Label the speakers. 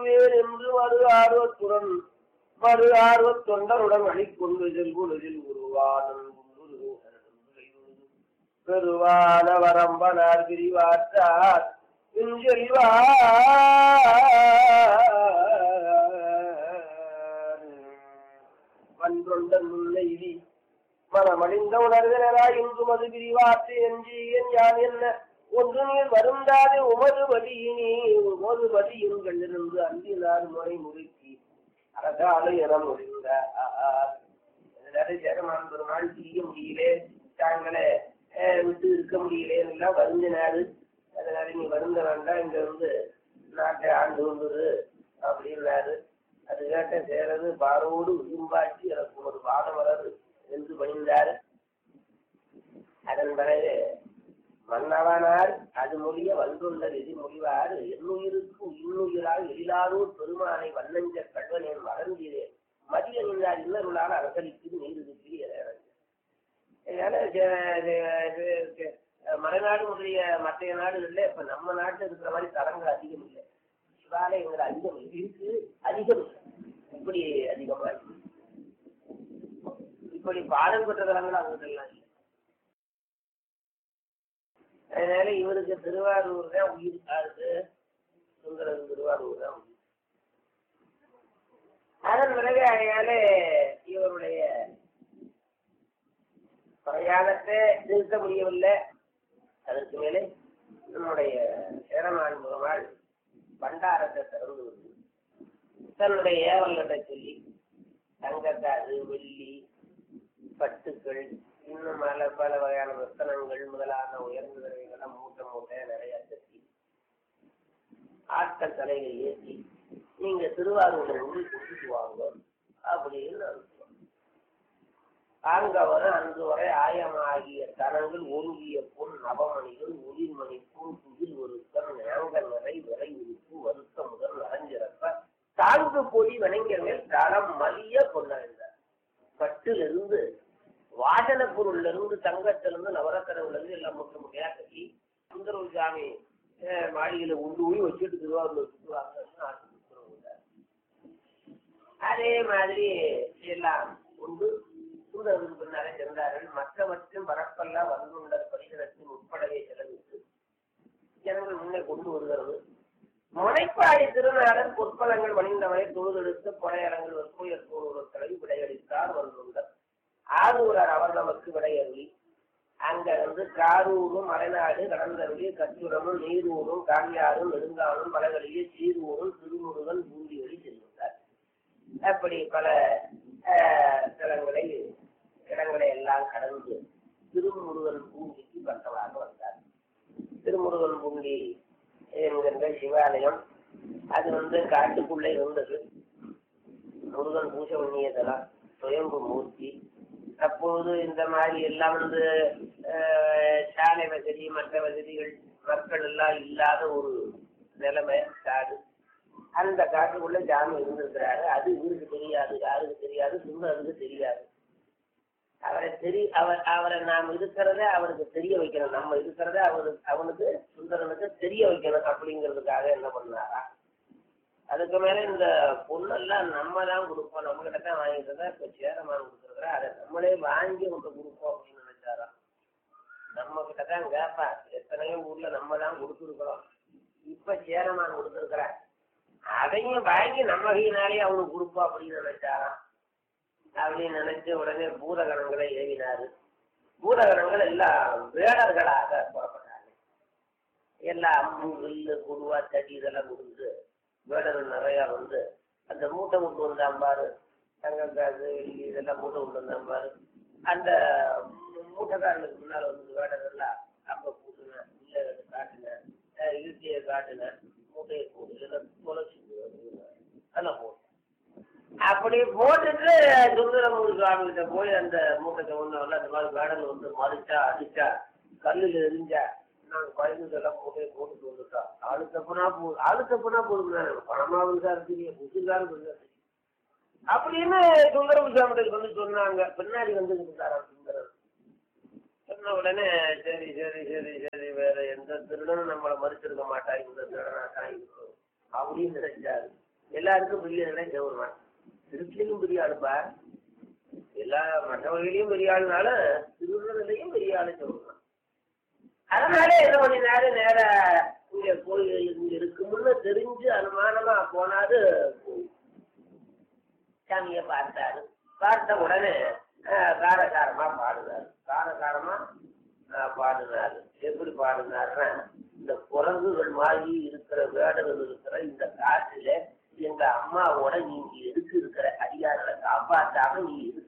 Speaker 1: வருவேன் என்று மறு ஆர்வத்துடன் மறு ஆர்வத் தொண்டருடன் அணிக்கொண்டு செல்குலகில் உருவானன் பெருவான வரம்பனார் பிரிவாற்றார் செல்வா வன்றொண்டன் முல்லைவி மனமணிந்த உணர்வினராய் இன்றும் அது பிரிவாற்று என்று என் யான் என்ன ஒன்று நீர் வருந்தாது உமது வழியினி உமது வழியின் கண்டிருந்து அன்பினார் முறை முறுக்கி அரசாலை என முடிந்த ஜெகமான் பெருமாள் செய்ய முடியலே தாங்களே அஹ், விட்டு இருக்க முடியலே எல்லாம் வருந்தினாரு அதனால நீ வருந்த வேண்டாம் இங்க வந்து நாட்டை ஆண்டு கொண்டுரு அப்படின்னாரு அது கேட்ட சேரது பாரோடு விரும்பாட்சி எனக்கு ஒரு பாடம் வராது என்று பணிந்தார் அதன் பிறகு மன்னவனார் அது மொழிய வந்துள்ள விதி மொழிவார் என்னுயிருக்கு இன்னுயிரால் எழிலாரூர் பெருமானை வல்லஞ்ச கல்வனேன் வளர்ந்தீரேன் மதிய நின்றார் இன்னருளால் அரசளிக்கு நீருக்கு அதனால ஜ- ஜ- ஜ- ஜ- மலைநாடு முதலிய மற்ற நாடுகள்ல இப்ப நம்ம நாட்டுல இருக்கிற மாதிரி தலங்கள் அதிகம் இல்லை சிவாலயங்கள் அதிகம் இருக்கு அதிகம் இல்லை. இப்படி அதிகமா இருக்கு இப்படி பாடல் பெற்ற தலங்கள் அங்கெல்லாம் இல்லை அதனால இவருக்கு திருவாரூர் தான் உயிர் காது சுந்தரம் திருவாரூர் தான் உயிர் அதன் பிறகு அதனால இவருடைய பிரயாணத்தை நிறுத்த முடியவில்லை அதற்கு மேலே நம்முடைய சேரமான் பெருமாள் பண்டாரத்தை திறந்து விட்டு தன்னுடைய ஏவல்களை சொல்லி தங்கத்தாது வெள்ளி பட்டுக்கள் இன்னும் பல பல வகையான ரத்தனங்கள் முதலான உயர்ந்த விலைகளை மூட்டை மூட்டை நிறைய கட்டி ஆட்கள் தலையை ஏற்றி நீங்க திருவாரூரை உள்ள கூட்டிட்டு வாங்க அப்படின்னு அனுப்புவாங்க ஆங்கவர் அன்று வரை ஆயமாகிய தனங்கள் ஒருங்கிய பொன் நவமணிகள் ஒளிர்மணி பூ துகில் ஒருத்தன் நேங்க நிறை விரை உறுப்பு வருத்த முதல் நரஞ்சிறப்ப தாழ்ந்து பொடி வணங்கிய மேல் தரம் மலிய கொண்டாடினார் பட்டிலிருந்து வாசன பொருள்ல இருந்து தங்கத்துல இருந்து நவரத்தனங்கள்ல இருந்து எல்லாம் முட்ட முட்டையா கட்டி சுந்தரவு சாமி அஹ், மாளிகையில உண்டு ஊழி வச்சுட்டு திருவாரூர் வச்சுட்டு வாங்கன்னு ஆசைப்படுறவங்க அதே மாதிரி எல்லாம் உண்டு சூழலுக்கு பின்னாலே சென்றார்கள் மற்றவற்றும் பரப்பெல்லாம் வந்துள்ள பரிசனத்தின் உட்படவே செலவிட்டு ஜனங்கள் முன்னே கொண்டு வருகிறது முனைப்பாடி திருநாளர் பொற்பலங்கள் மணிந்தவனை தொழுதெடுத்து படையலங்கள் வெற்புயர் தோழர்களை விடையளித்தார் வந்துள்ளார் ஆரூரர் அவர் நமக்கு விடையருளி அங்க வந்து காரூரும் மலைநாடு கடந்தருளி கச்சுரமும் நீரூரும் காங்கியாரும் நெடுங்காலும் மலைகளிலே சீரூரும் திருமுருகன் பூண்டியொலி செல்கின்றார் அப்படி பல அஹ், தலங்களை இடங்களை எல்லாம் கடந்து திருமுருகன் பூண்டிக்கு பக்கமாக வந்தார் திருமுருகன் பூண்டி என்கின்ற சிவாலயம் அது வந்து காட்டுக்குள்ளே இருந்தது முருகன் பூஜை பண்ணியதெல்லாம் சுயம்பு மூர்த்தி அப்போது இந்த மாதிரி எல்லாம் வந்து அஹ், சாலை வசதி மற்ற வசதிகள் மக்கள் எல்லாம் இல்லாத ஒரு நிலைமை காடு அந்த காட்டுக்குள்ள ஜாமி இருந்திருக்கிறாரு அது இவருக்கு தெரியாது யாருக்கு தெரியாது சுந்தருக்கு தெரியாது அவரை தெரி அவர் அவரை நாம் இருக்கிறத அவருக்கு தெரிய வைக்கணும் நம்ம இருக்கிறத அவருக்கு அவனுக்கு சுந்தரனுக்கு தெரிய வைக்கணும் அப்படிங்கிறதுக்காக என்ன பண்ணாரா அதுக்கு மேல இந்த பொண்ணெல்லாம் நம்ம தான் கொடுப்போம் நம்ம கிட்ட தான் வாங்கிட்டு தான் இப்ப சேரமான் கொடுத்துருக்குறா அதை நம்மளே வாங்கி உங்க கொடுப்போம் அப்படின்னு நினைச்சாராம் நம்ம கிட்ட தான் கேப்பா எத்தனையோ ஊர்ல நம்ம தான் கொடுத்துருக்குறோம் இப்ப சேரமான் கொடுத்துருக்குற அதையும் வாங்கி நம்ம கையினாலே அவனுக்கு கொடுப்போம் அப்படின்னு நினைச்சாராம் அப்படின்னு நினைச்சு உடனே பூதகணங்களை ஏவினாரு பூதகணங்கள் எல்லாம் வேடர்களாக புறப்பட்டாங்க எல்லாம் அம்பு வில்லு குருவா தடி இதெல்லாம் கொடுத்து வேடர்கள் நிறையா வந்து அந்த மூட்டை கொண்டு வந்தான் பாரு தங்கம் காசு வெள்ளி இதெல்லாம் மூட்டை கொண்டு வந்தான் பாரு அந்த மூட்டைக்காரனுக்கு முன்னால் வந்து வேடர்கள்லாம் அப்ப கூட்டுனேன் இல்லை காட்டுனேன் இழுத்தியை காட்டுனேன் மூட்டையை போடு இல்லை தொலைச்சு அதெல்லாம் போட்டேன் அப்படி போட்டுட்டு சுந்தரமூர் சுவாமி கிட்ட போய் அந்த மூட்டத்தை ஒண்ணு வரல அந்த மாதிரி வேடல் வந்து மறிச்சா அடிச்சா கல்லுல எரிஞ்சா நாங்க குழந்தைங்கெல்லாம் மூட்டையை போட்டுட்டு வந்துட்டோம் ஆளு தப்புனா போ ஆளு தப்புனா போடுங்க பணமாவும் தான் இருக்கீங்க புதுசாரும் இருந்தாரு அப்படின்னு சுந்தரம் சுவாமிகிட்ட வந்து சொன்னாங்க பின்னாடி வந்து இருந்தாராம் சுந்தரம் சொன்ன உடனே சரி சரி சரி சரி வேற எந்த திருடனும் நம்மளை மறுத்திருக்க மாட்டா இந்த திருடனா தான் இருக்கும் அப்படின்னு நினைச்சாரு எல்லாருக்கும் பெரிய இடம் சிவருமான் திருச்சிலையும் பெரிய ஆளுப்பா எல்லா மற்ற வகையிலையும் பெரிய ஆளுனால திருவிழாலையும் பெரிய ஆளு சிவருமான் அதனால என்ன கொஞ்ச நேரம் நேர இங்க போய் இங்க இருக்கும்னு தெரிஞ்சு அனுமானமா போனாரு சாமியை பார்த்தாரு பார்த்த உடனே அஹ், காரசாரமா பாடுனாரு காரசாரமா அஹ், பாடுனாரு எப்படி பாடுனாருன்னா இந்த குரங்குகள் மாதிரி இருக்கிற வேடர்கள் இருக்கிற இந்த காட்டுல எங்க அம்மாவோட நீங்க எதுக்கு இருக்கிற அதிகாரத்தை காப்பாற்றாம நீ எதுக்கு